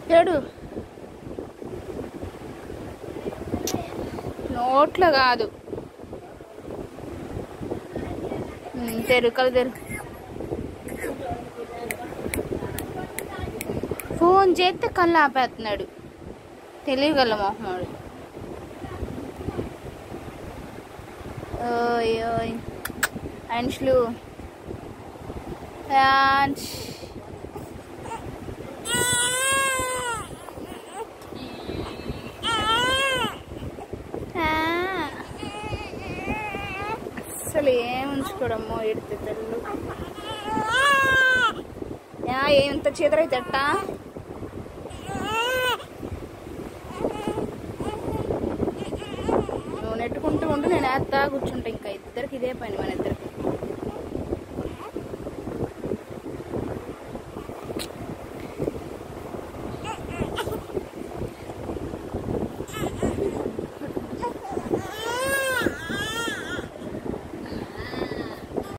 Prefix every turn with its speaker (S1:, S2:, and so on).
S1: ఏడు నోట్లో కాదు ఉమ్, తెరు కలు తెరు ఫోన్ చేస్తే కళ్ళు ఆపేస్తున్నాడు తెలియగల మొహమాడు ఓయ్ ఓయ్ అంశ్లు అంశ్ అసలు ఏం ఉంచుకోడమ్మో ఎడితే తెల్లు యా ఎంత చీదరైతే అట్టా నువ్వు నెట్టుకుంటూ ఉంటూ నేను వేస్తా కూర్చుంటా ఇంకా ఇద్దరికి ఇదే పని మన ఇద్దరికి